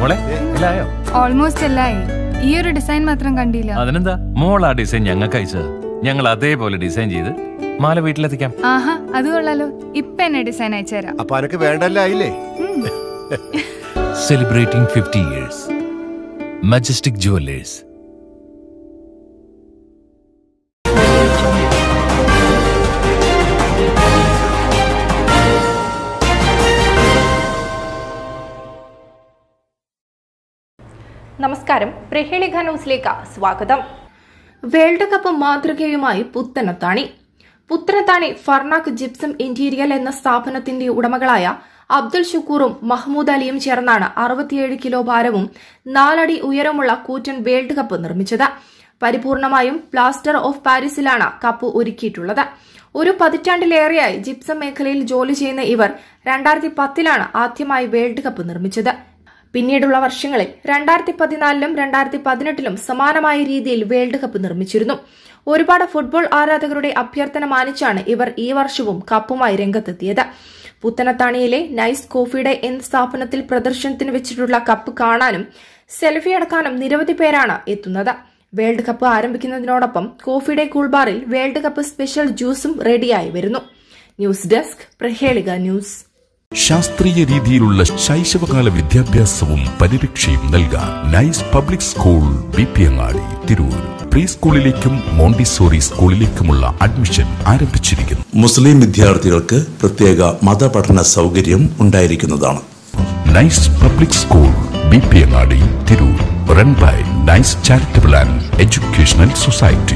മോളെ എല്ലായോ ഓൾമോസ്റ്റ് എല്ലായി ഈ ഒരു ഡിസൈൻ മാത്രം കണ്ടില്ല അതിനെന്താ മോൾ ആ ഡിസൈൻ ഞങ്ങൾക്ക് അയച്ചത് ഞങ്ങൾ അതേപോലെ ഡിസൈൻ ചെയ്ത് മാല വീട്ടിലെത്തിക്കാം ആഹാ അത് കൊള്ളാലോ ഇപ്പൊ എന്നെ ഡിസൈൻ അയച്ചുതരാം അപ്പൊ അനക്ക് വേണ്ടല്ലായില്ലേ celebrating fifty years majestic jewellers നമസ്കാരം പ്രഹേളിക ന്യൂസിലേക്ക് സ്വാഗതം വേൾഡ് കപ്പ് മാതൃകയുമായി പുത്തനത്താണി പുത്തനത്താണി ഫർണാക്ക് ജിപ്സം ഇന്റീരിയൽ എന്ന സ്ഥാപനത്തിന്റെ ഉടമകളായ അബ്ദുൽ ഷുക്കൂറും മഹ്മൂദ് അലിയും ചേർന്നാണ് അറുപത്തിയേഴ് കിലോ ഭാരവും നാലടി ഉയരമുള്ള കൂറ്റൻ വേൾഡ് കപ്പ് നിർമ്മിച്ചത് പരിപൂർണമായും പ്ലാസ്റ്റർ ഓഫ് പാരീസിലാണ് കപ്പ് ഒരുക്കിയിട്ടുള്ളത് ഒരു പതിറ്റാണ്ടിലേറെയായി ജിപ്സം മേഖലയിൽ ജോലി ചെയ്യുന്ന ഇവർ രണ്ടായിരത്തി പത്തിലാണ് ആദ്യമായി വേൾഡ് കപ്പ് നിർമ്മിച്ചത് പിന്നീടുള്ള വർഷങ്ങളിൽ രണ്ടായിരത്തി പതിനാലിലും രണ്ടായിരത്തി പതിനെട്ടിലും സമാനമായ രീതിയിൽ വേൾഡ് കപ്പ് നിർമ്മിച്ചിരുന്നു ഒരുപാട് ഫുട്ബോൾ ആരാധകരുടെ അഭ്യർത്ഥന മാനിച്ചാണ് ഇവർ ഈ വർഷവും കപ്പുമായി രംഗത്തെത്തിയത് പുത്തനത്താണിയിലെ നൈസ് കോഫിയുടെ എന്ന സ്ഥാപനത്തിൽ പ്രദർശനത്തിന് വെച്ചിട്ടുള്ള കപ്പ് കാണാനും സെൽഫി എടുക്കാനും നിരവധി പേരാണ് എത്തുന്നത് വേൾഡ് കപ്പ് ആരംഭിക്കുന്നതിനോടൊപ്പം കോഫിയുടെ കൂൾബാറിൽ വേൾഡ് കപ്പ് സ്പെഷ്യൽ ജ്യൂസും റെഡിയായി വരുന്നു ന്യൂസ് ഡെസ്ക് പ്രഹേളിക ന്യൂസ് ശാസ്ത്രീയ രീതിയിലുള്ള ശൈശവകാല വിദ്യാഭ്യാസവും പരിരക്ഷയും നൽകാൻ nice public school B P Angadi Tirur pre സ്കൂളിലേക്കും മോണ്ടിസോറി സ്കൂളിലേക്കുമുള്ള അഡ്മിഷൻ ആരംഭിച്ചിരിക്കുന്നു മുസ്ലിം വിദ്യാർത്ഥികൾക്ക് പ്രത്യേക മതപഠന സൗകര്യം ഉണ്ടായിരിക്കുന്നതാണ് nice public school B P Angadi Tirur run by nice charitable and educational society